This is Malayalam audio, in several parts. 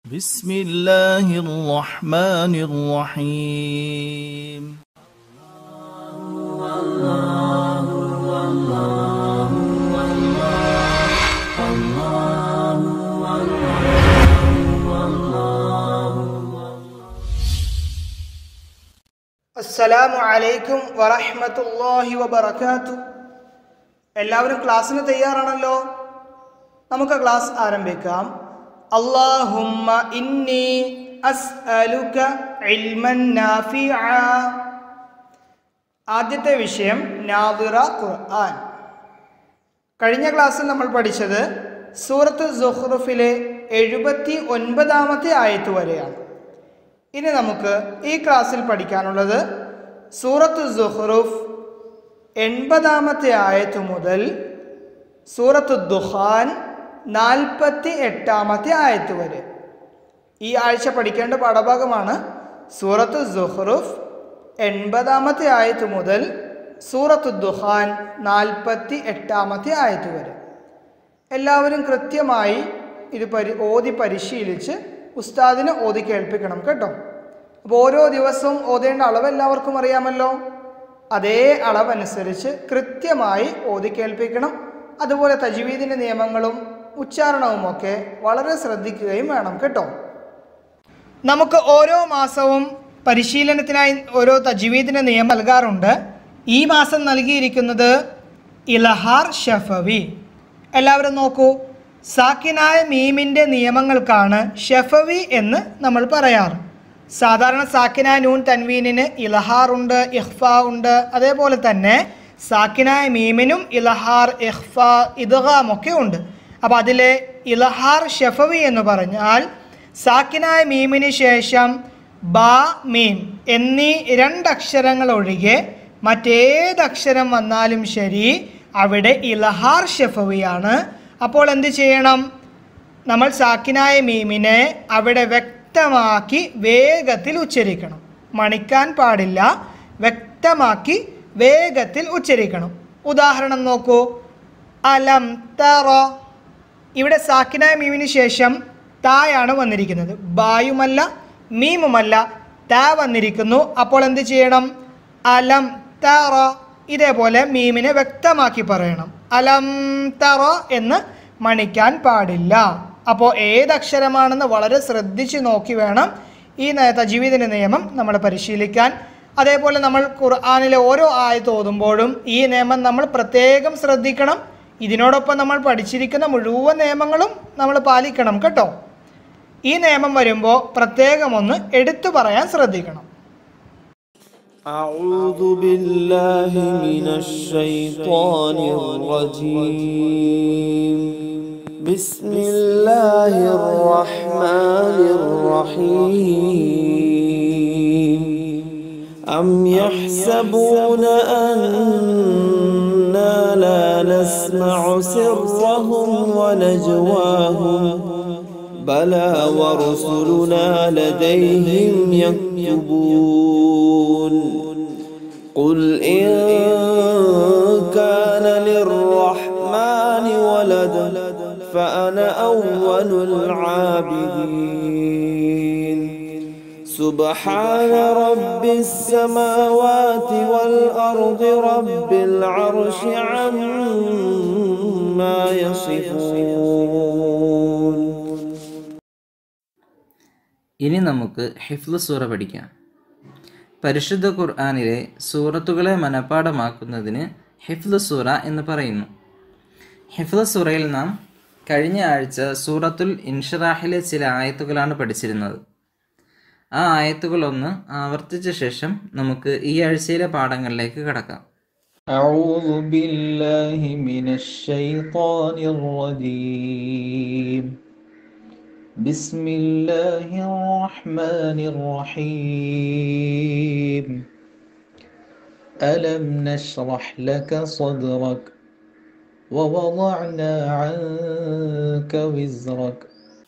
بسم الله الرحمن الرحيم അസ്സലാമു അലൈക്കും വറഹ്മത്തുള്ളാഹി വബറകാത്തു എല്ലാവരും ക്ലാസ്സിന് തയ്യാറാണല്ലോ നമുക്ക് ക്ലാസ് ആരംഭിക്കാം അല്ലാഹുമ്മ ഇന്നി അസ്അലുക ഇൽമൻ നാഫിഅ ആദ്യത്തെ വിഷയം നാദിറ ഖുർആൻ കഴിഞ്ഞ ക്ലാസ്സിൽ നമ്മൾ പഠിച്ചത് സൂറത്ത് സുഹ്റുഫിലെ എഴുപത്തി ഒൻപതാമത്തെ ആയത്ത് വരെയാണ് ഇനി നമുക്ക് ഈ ക്ലാസ്സിൽ പഠിക്കാനുള്ളത് സൂറത്ത് സുഹ്റുഫ് എൺപതാമത്തെ ആയത്ത് മുതൽ സൂറത്ത് ദുഹാൻ നാൽപ്പത്തി എട്ടാമത്തെ ആയത്ത് വരെ ഈ ആഴ്ച പഠിക്കേണ്ട പാഠഭാഗമാണ് സൂറത്ത് സുഹ്റുഫ് എൺപതാമത്തെ ആയത്ത് മുതൽ സൂറത്ത് ദുഹാൻ നാൽപ്പത്തി എട്ടാമത്തെ ആയത്ത് വരെ എല്ലാവരും കൃത്യമായി ഇത് പരി ഓതി പരിശീലിച്ച് ഉസ്താദിനെ ഓതി കേൾപ്പിക്കണം കേട്ടോ അപ്പോൾ ഓരോ ദിവസവും ഓതേണ്ട അളവ് എല്ലാവർക്കും അറിയാമല്ലോ അതേ അളവനുസരിച്ച് കൃത്യമായി ഓതി കേൾപ്പിക്കണം അതുപോലെ തജ്വീദിൻ്റെ നിയമങ്ങളും ഉച്ചാരണവുമൊക്കെ വളരെ ശ്രദ്ധിക്കുകയും വേണം കേട്ടോ നമുക്ക് ഓരോ മാസവും പരിശീലനത്തിനായി ഓരോ തജ്വീദിൻ്റെ നിയമം നൽകാറുണ്ട് ഈ മാസം നൽകിയിരിക്കുന്നത് ഇലഹാർ ഷഫവി എല്ലാവരും നോക്കൂ സാക്കിനായ മീമിൻ്റെ നിയമങ്ങൾക്കാണ് ഷഫവി എന്ന് നമ്മൾ പറയാറ് സാധാരണ സാക്കിനായ നൂൻ തൻവീനിന് ഇലഹാർ ഉണ്ട് ഇഹ്ഫ ഉണ്ട് അതേപോലെ തന്നെ സാക്കിനായ മീമിനും ഇലഹാർ ഇഹ്ഫ ഇദ്ഗാം ഒക്കെ ഉണ്ട് അപ്പോൾ അതിലെ ഇലഹാർ ഷഫവി എന്ന് പറഞ്ഞാൽ സാക്കിനായ മീമിന് ശേഷം ബ മീം എന്നീ രണ്ടക്ഷരങ്ങൾ ഒഴികെ മറ്റേതക്ഷരം വന്നാലും ശരി അവിടെ ഇലഹാർ ഷഫവിയാണ് അപ്പോൾ എന്ത് ചെയ്യണം നമ്മൾ സാക്കിനായ മീമിനെ അവിടെ വ്യക്തമാക്കി വേഗത്തിൽ ഉച്ചരിക്കണം മണിക്കാൻ പാടില്ല വ്യക്തമാക്കി വേഗത്തിൽ ഉച്ചരിക്കണം ഉദാഹരണം നോക്കൂ അലം തറ ഇവിടെ സാക്കിനായ മീമിന് ശേഷം തായാണ് വന്നിരിക്കുന്നത് ബായുമല്ല മീമുമല്ല താ വന്നിരിക്കുന്നു അപ്പോൾ എന്ത് ചെയ്യണം അലം തറ ഇതേപോലെ മീമിനെ വ്യക്തമാക്കി പറയണം അലം തറ എന്ന് മണിക്കാൻ പാടില്ല അപ്പോൾ ഏതക്ഷരമാണെന്ന് വളരെ ശ്രദ്ധിച്ച് നോക്കി വേണം ഈ തജീവിദിൻ്റെ നിയമം നമ്മൾ പരിശീലിക്കാൻ അതേപോലെ നമ്മൾ ഖുർആാനിലെ ഓരോ ആയത്ത് ഓതുമ്പോഴും ഈ നിയമം നമ്മൾ പ്രത്യേകം ശ്രദ്ധിക്കണം ഇതിനോടൊപ്പം നമ്മൾ പഠിച്ചിരിക്കുന്ന മുഴുവൻ നിയമങ്ങളും നമ്മൾ പാലിക്കണം കേട്ടോ ഈ നിയമം വരുമ്പോൾ പ്രത്യേകം ഒന്ന് എടുത്തു പറയാൻ ശ്രദ്ധിക്കണം أعوذ بالله من الشيطان الرجيم بسم الله الرحمن الرحيم أم يحسبون أنا لا نسمع سرهم ونجواهم بلى ورسلنا لديهم يكتبون قل إن كان للرحمن ولد فأنا أول العابدين سبحان رب السماوات والأرض رب العرش عما يصفون ഇനി നമുക്ക് ഹിഫ്ല് സൂറ പഠിക്കാം പരിശുദ്ധ ഖുർആാനിലെ സൂറത്തുകളെ മനഃപ്പാടമാക്കുന്നതിന് ഹിഫ്ല് സൂറ എന്ന് പറയുന്നു ഹിഫ്ല് സൂറയിൽ നാം കഴിഞ്ഞ ആഴ്ച സൂറത്തുൽ ഇൻഷറാഹിലെ ചില ആയത്തുകളാണ് പഠിച്ചിരുന്നത് ആ ആയത്തുകളൊന്ന് ആവർത്തിച്ച ശേഷം നമുക്ക് ഈ ആഴ്ചയിലെ പാഠങ്ങളിലേക്ക് കടക്കാം أعوذ بالله من الشيطان الرجيم بسم الله الرحمن الرحيم ألم نشرح لك صدرك ووضعنا عنك وزرك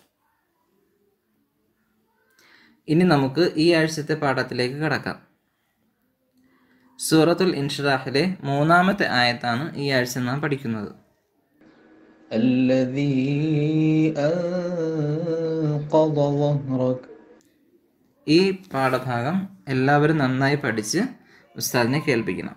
ഇനി നമുക്ക് ഈ ആഴ്ചത്തെ പാഠത്തിലേക്ക് കടക്കാം സൂറത്തുൽ ഇൻഷറാഹിലെ മൂന്നാമത്തെ ആയത്താണ് ഈ ആഴ്ച നാം പഠിക്കുന്നത് الذي أنقض أيقظ ظهرك ഈ പാഠഭാഗം എല്ലാവരും നന്നായി പഠിച്ച് ഉസ്താദിനെ കേൾപ്പിക്കണം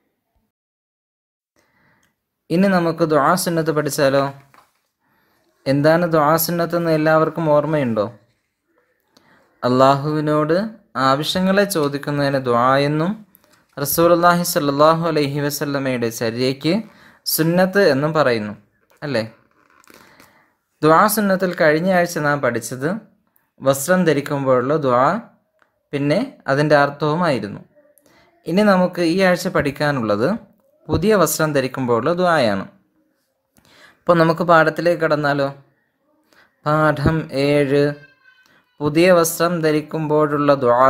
ഇനി നമുക്ക് ദുആ സുന്നത്ത് പഠിച്ചാലോ എന്താണ് ദുആ സുന്നത്ത് എന്ന് എല്ലാവർക്കും ഓർമ്മയുണ്ടോ അള്ളാഹുവിനോട് ആവശ്യങ്ങളെ ചോദിക്കുന്നതിന് ദുആ എന്നും റസൂലുള്ളാഹി സ്വല്ലല്ലാഹു അലൈഹി വസല്ലമയുടെ ചര്യയ്ക്ക് സുന്നത്ത് എന്നും പറയുന്നു അല്ലേ ദുആ സുന്നത്തിൽ കഴിഞ്ഞ ആഴ്ച നാം പഠിച്ചത് വസ്ത്രം ധരിക്കുമ്പോഴുള്ള ദുആ പിന്നെ അതിൻ്റെ അർത്ഥവുമായിരുന്നു ഇനി നമുക്ക് ഈ ആഴ്ച പഠിക്കാനുള്ളത് പുതിയ വസ്ത്രം ധരിക്കുമ്പോഴുള്ള ദുആയാണ് അപ്പോൾ നമുക്ക് പാഠത്തിലേക്ക് കടന്നാലോ പാഠം ഏഴ് പുതിയ വസ്ത്രം ധരിക്കുമ്പോഴുള്ള ദുആ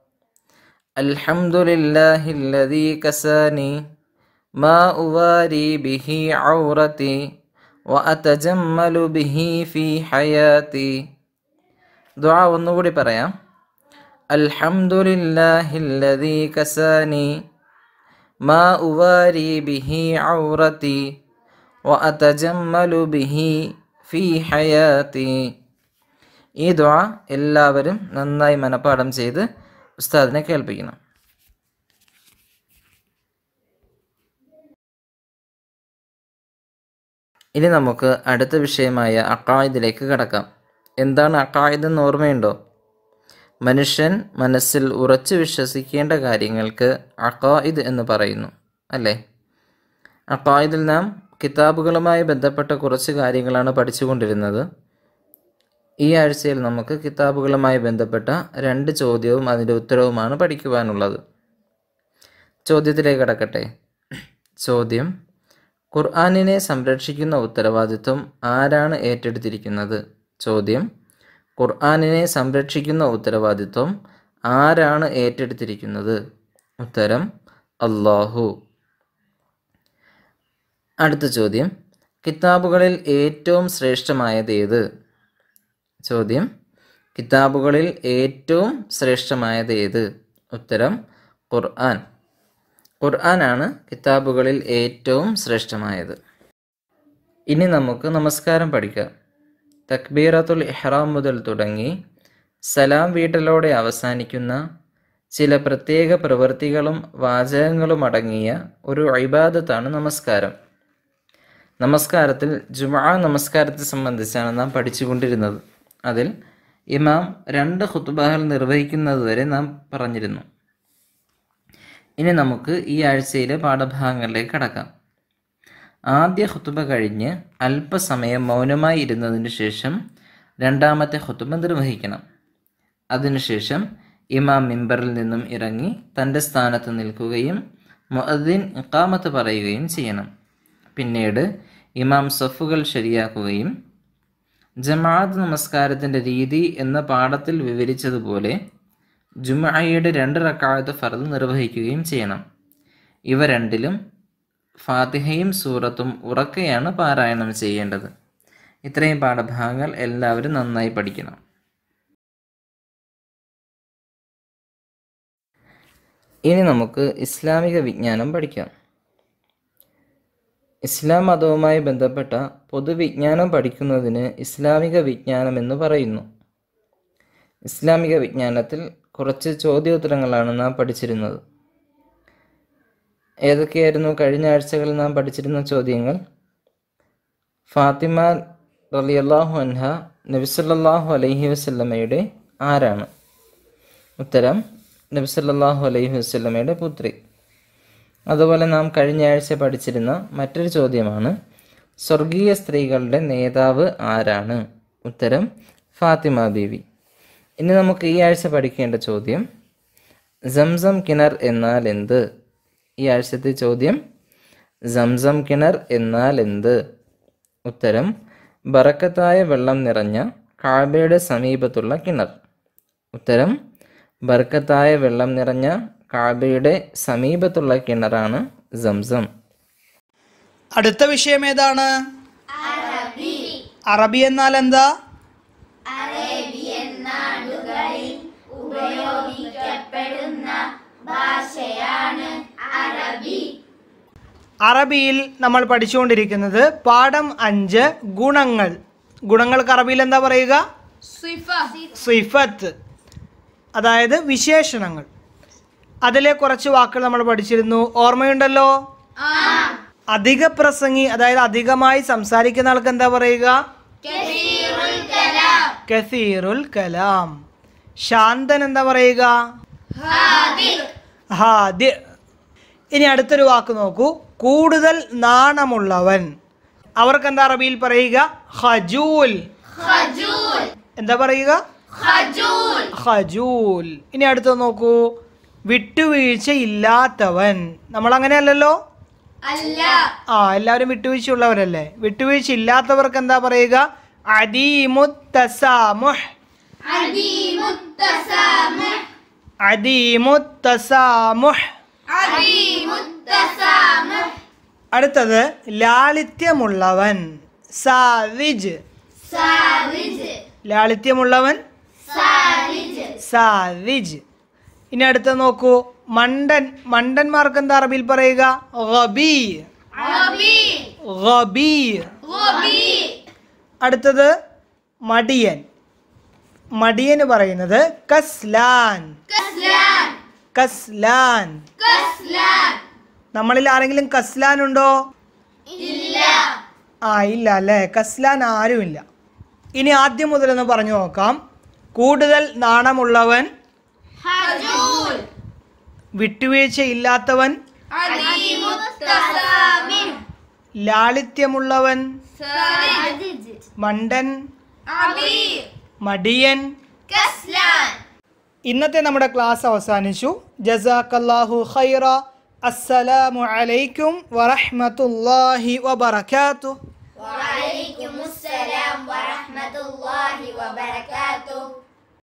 അൽഹംദുലില്ലാഹില്ലദീ കസാനി മാ ഉവാരി ബിഹി ഔറതി വഅതജമ്മലു ബിഹി ഫീ ഹയാതി ദുആ ഒന്നുകൂടി പറയാം അൽഹംദുലില്ലാഹില്ലദീ കസാനി മാ ഉവാരി ബിഹി ഔറതി വഅതജമ്മലു ബിഹി ഫീ ഹയാതി ഈ ദുആ എല്ലാവരും നന്നായി മനഃപ്പാഠം ചെയ്ത് ഉസ്താദിനെ കേൾപ്പിക്കണം ഇനി നമുക്ക് അടുത്ത വിഷയമായ അക്കായിദിലേക്ക് കടക്കാം എന്താണ് അക്കായിദ് എന്ന് ഓർമ്മയുണ്ടോ മനുഷ്യൻ മനസ്സിൽ ഉറച്ചു വിശ്വസിക്കേണ്ട കാര്യങ്ങൾക്ക് അക്കായിദ് എന്ന് പറയുന്നു അല്ലേ അക്കായിദിൽ നാം കിതാബുകളുമായി ബന്ധപ്പെട്ട കുറച്ച് കാര്യങ്ങളാണ് പഠിച്ചുകൊണ്ടിരുന്നത് ഈ ആഴ്ചയിൽ നമുക്ക് കിതാബുകളുമായി ബന്ധപ്പെട്ട രണ്ട് ചോദ്യവും അതിൻ്റെ ഉത്തരവുമാണ് പഠിക്കുവാനുള്ളത് ചോദ്യത്തിലേക്ക് കടക്കട്ടെ ചോദ്യം ഖുർആാനിനെ സംരക്ഷിക്കുന്ന ഉത്തരവാദിത്വം ആരാണ് ഏറ്റെടുത്തിരിക്കുന്നത് ചോദ്യം ഖുർആാനിനെ സംരക്ഷിക്കുന്ന ഉത്തരവാദിത്വം ആരാണ് ഏറ്റെടുത്തിരിക്കുന്നത് ഉത്തരം അള്ളാഹു അടുത്ത ചോദ്യം കിതാബുകളിൽ ഏറ്റവും ശ്രേഷ്ഠമായത് ഏത് ചോദ്യം കിതാബുകളിൽ ഏറ്റവും ശ്രേഷ്ഠമായത് ഏത് ഉത്തരം ഖുർആൻ ഖുർആനാണ് കിതാബുകളിൽ ഏറ്റവും ശ്രേഷ്ഠമായത് ഇനി നമുക്ക് നമസ്കാരം പഠിക്കാം തക്ബീറത്തുൽ ഇഹ്റാം മുതൽ തുടങ്ങി സലാം വീട്ടലോടെ അവസാനിക്കുന്ന ചില പ്രത്യേക പ്രവൃത്തികളും വാചകങ്ങളും അടങ്ങിയ ഒരു ഇബാദത്താണ് നമസ്കാരം നമസ്കാരത്തിൽ ജുമാ നമസ്കാരത്തെ സംബന്ധിച്ചാണ് നാം പഠിച്ചുകൊണ്ടിരുന്നത് അതിൽ ഇമാം രണ്ട് ഖുത്തുബകൾ നിർവഹിക്കുന്നത് വരെ നാം പറഞ്ഞിരുന്നു ഇനി നമുക്ക് ഈ ആഴ്ചയിലെ പാഠഭാഗങ്ങളിലേക്ക് കടക്കാം ആദ്യ ഖുത്തുബ കഴിഞ്ഞ് അല്പസമയം മൗനമായി ഇരുന്നതിന് ശേഷം രണ്ടാമത്തെ ഖുത്തുബ നിർവഹിക്കണം അതിനുശേഷം ഇമാം മിമ്പറിൽ നിന്നും ഇറങ്ങി തൻ്റെ സ്ഥാനത്ത് നിൽക്കുകയും മുഅദ്ദിൻ ഇഖാമത്ത് പറയുകയും ചെയ്യണം പിന്നീട് ഇമാം സഫുകൾ ശരിയാക്കുകയും ജമാഅത്ത് നമസ്കാരത്തിൻ്റെ രീതി എന്ന പാഠത്തിൽ വിവരിച്ചതുപോലെ ജുമഅയുടെ രണ്ട് റക്കായത്ത് ഫർദ് നിർവഹിക്കുകയും ചെയ്യണം ഇവ രണ്ടിലും ഫാത്തിഹയും സൂറത്തും ഉറക്കെയാണ് പാരായണം ചെയ്യേണ്ടത് ഇത്രയും പാഠഭാഗങ്ങൾ എല്ലാവരും നന്നായി പഠിക്കണം ഇനി നമുക്ക് ഇസ്ലാമിക വിജ്ഞാനം പഠിക്കാം ഇസ്ലാം മതവുമായി ബന്ധപ്പെട്ട പൊതുവിജ്ഞാനം പഠിക്കുന്നതിന് ഇസ്ലാമിക വിജ്ഞാനം എന്ന് പറയുന്നു ഇസ്ലാമിക വിജ്ഞാനത്തിൽ കുറച്ച് ചോദ്യോത്തരങ്ങളാണ് നാം പഠിച്ചിരുന്നത് ഏതൊക്കെയായിരുന്നു കഴിഞ്ഞ ആഴ്ചകളിൽ നാം പഠിച്ചിരുന്ന ചോദ്യങ്ങൾ ഫാത്തിമ റലിയല്ലാഹു അൻഹ നബിസല്ലാഹു അലൈഹി വസല്ലമയുടെ ആരാണ് ഉത്തരം നബിസല്ലാഹു അലൈഹി വസല്ലമയുടെ പുത്രി അതുപോലെ നാം കഴിഞ്ഞ ആഴ്ച പഠിച്ചിരുന്ന മറ്റൊരു ചോദ്യമാണ് സ്വർഗീയ സ്ത്രീകളുടെ നേതാവ് ആരാണ് ഉത്തരം ഫാത്തിമ ബീവി ഇനി നമുക്ക് ഈ ആഴ്ച പഠിക്കേണ്ട ചോദ്യം സംസം കിണർ എന്നാൽ എന്ത് ഈ ആഴ്ചത്തെ ചോദ്യം സംസം കിണർ എന്നാൽ എന്ത് ഉത്തരം ബറക്കത്തായ വെള്ളം നിറഞ്ഞ കാബയുടെ സമീപത്തുള്ള കിണർ ഉത്തരം ബർക്കത്തായ വെള്ളം നിറഞ്ഞ കാബയുടെ സമീപത്തുള്ള കിണറാണ് സംസം അടുത്ത വിഷയം ഏതാണ് അറബി എന്നാൽ എന്താ അറബിയിൽ നമ്മൾ പഠിച്ചുകൊണ്ടിരിക്കുന്നത് പാഠം അഞ്ച് ഗുണങ്ങൾ ഗുണങ്ങൾക്ക് അറബിയിൽ എന്താ പറയുക സിഫത്ത് അതായത് വിശേഷണങ്ങൾ അതിലെ കുറച്ച് വാക്കുകൾ നമ്മൾ പഠിച്ചിരുന്നു ഓർമ്മയുണ്ടല്ലോ അധിക പ്രസംഗി അതായത് അധികമായി സംസാരിക്കുന്ന ആൾക്ക് എന്താ പറയുക കസീറുൽ കലാം ശാന്തൻ എന്താ പറയുക ഹാദി ഇനി അടുത്തൊരു വാക്ക് നോക്കൂ കൂടുതൽ നാണമുള്ളവൻ അവർക്ക് എന്താ അറബിയിൽ പറയുക ഹജൂൽ എന്താ പറയുക ഹജൂൽ ഇനി അടുത്ത നോക്കൂ വിട്ടുവീഴ്ച ഇല്ലാത്തവൻ നമ്മൾ അങ്ങനെയല്ലല്ലോ ആ എല്ലാവരും വിട്ടുവീഴ്ചയുള്ളവരല്ലേ വിട്ടുവീഴ്ച ഇല്ലാത്തവർക്ക് എന്താ പറയുക അദീമുത്തസാമുഹ് അദീമുത്തസാമുഹ് അടുത്തത് ലാളിത്യമുള്ളവൻ സാവിജ് ലാളിത്യമുള്ളവൻ സാവിജ് ഇനി അടുത്ത നോക്കൂ മണ്ടൻ മണ്ടന്മാർക്ക് എന്താ അറബിയിൽ പറയുക ഗബീ ഗബീ അടുത്തത് മടിയൻ മടിയന് പറയുന്നത് കസ്ലാൻ കസ്ലാൻ നമ്മളിൽ ആരെങ്കിലും കസ്ലാൻ ഉണ്ടോ ആ ഇല്ല അല്ലേ കസ്ലാൻ ആരുമില്ല ഇനി ആദ്യം മുതൽ ഒന്ന് പറഞ്ഞു നോക്കാം കൂടുതൽ നാണമുള്ളവൻ വിട്ടുവീഴ്ച ഇല്ലാത്തവൻ ലാളിത്യമുള്ളവൻ മണ്ടൻ മടിയൻ ഇന്നത്തെ നമ്മുടെ ക്ലാസ് അവസാനിച്ചു ജസാക്കല്ലാഹു ഖൈറ അസ്സലാമു അലൈക്കും വറഹ്മത്തുള്ളാഹി വബറകാതുഹു وعليكم السلام ورحمة الله وبركاته